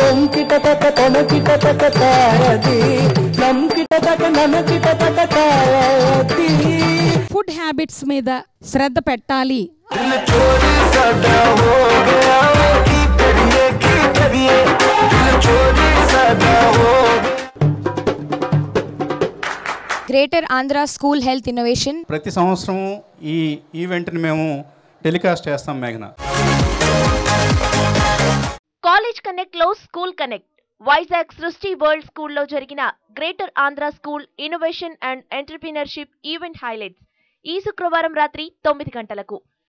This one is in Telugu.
తొంకిట తక తొణకిట తక తాయది నంకిట తక ననకిట తక తాయది ఫుడ్ హ్యాబిట్స్ మీద శ్రద్ధ పెట్టాలి दिल चोरी सादा हो गया की करिए की करिए दिल चोरी सादा हो greater Andhra school health innovation ప్రతి సంవత్సరం ఈ ఈవెంట్ని మేము టెలికాస్ట్ చేస్తాం మేఘన కాలేజ్ కనెక్ట్ లో school connect Vizag Srishti world స్కూల్లో జరిగిన greater Andhra school innovation and entrepreneurship event highlights ఈ శుక్రవారం రాత్రి తొమ్మిది గంటలకు